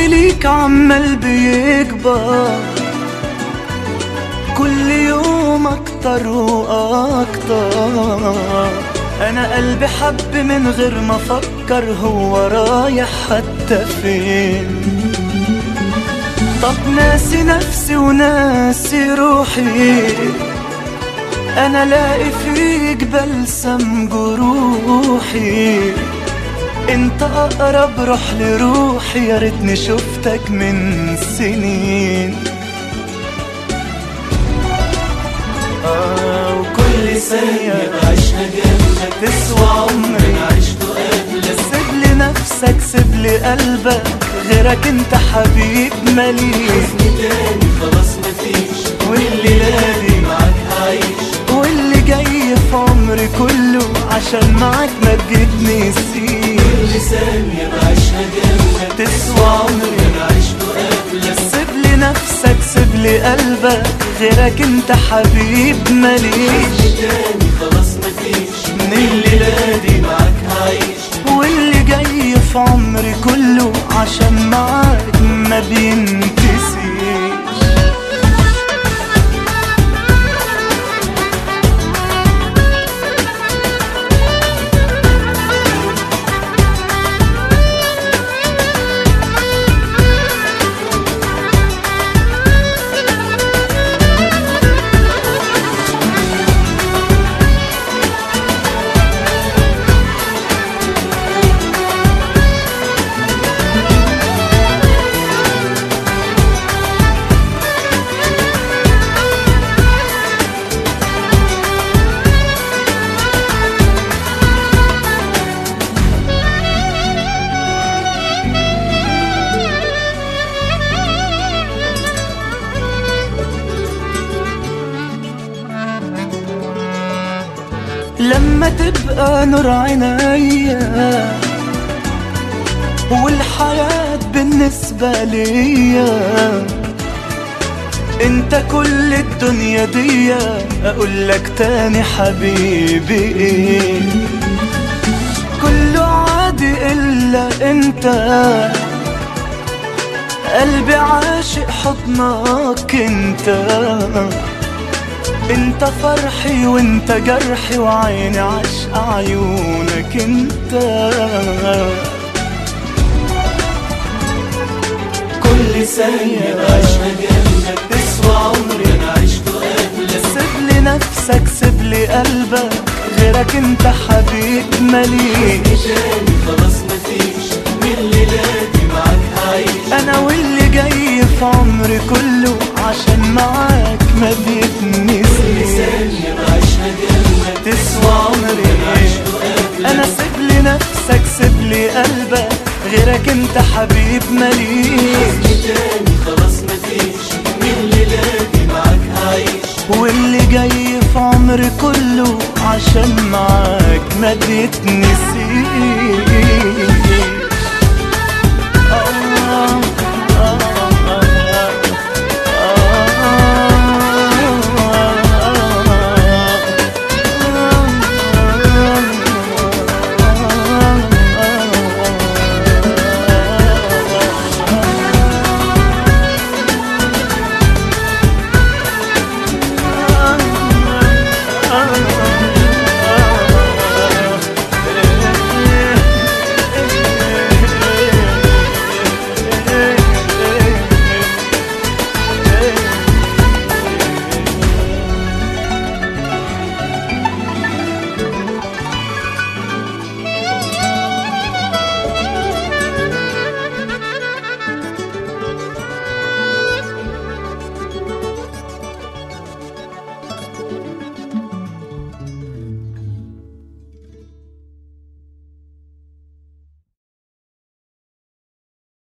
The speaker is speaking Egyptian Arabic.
حبي ليك عمال بيكبر كل يوم اكتر واكتر انا قلبي حب من غير ما افكر هو رايح حتى فين طب ناسي نفسي وناسي روحي انا لاقي فيك بلسم جروحي انت اقرب روح لروحي يا ريتني شفتك من سنين آه وكل ثانية عشنا جنبك تسوى عمري عشته قبلك سيب لي نفسك سيب لي قلبك غيرك انت حبيب مليك تاني خلاص مفيش والليلة دي معاك هعيش واللي جاي في عمري كله عشان معاك ما تجيبنيسيش كل ثانية بعيشها جنبك تسوى عمري أنا عشته قبلك سيب لي نفسك سيب لي قلبك غيرك انت حبيب مليش تاني خلاص مفيش من الليلة دي معاك هعيش واللي جاي في عمري كله عشان معاك ما بينتسيش لما تبقى نور عينيا والحياة بالنسبة ليا انت كل الدنيا دي اقول لك تاني حبيبي ايه كله عادي الا انت قلبي عاشق حضنك انت انت فرحي وانت جرحي وعيني عشق عيونك انت كل ثانية بعيشها جنبك تسوى عمري أنا عشته قبلك سيب لي نفسك سيب لي قلبك غيرك انت حبيب مليش تاني خلاص مفيش من الليلة معاك هعيش انا واللي جاي في عمري كله عشان معاك ما بيتنسيش ثانية بعيشها جنبك تسوى عمري عشته قبلك انا سيب لي نفسك سيب لي قلبك غيرك انت حبيب مليش تاني خلاص مفيش من الليلة معاك هعيش واللي جاي في عمري كله عشان معاك ما بيتنسيش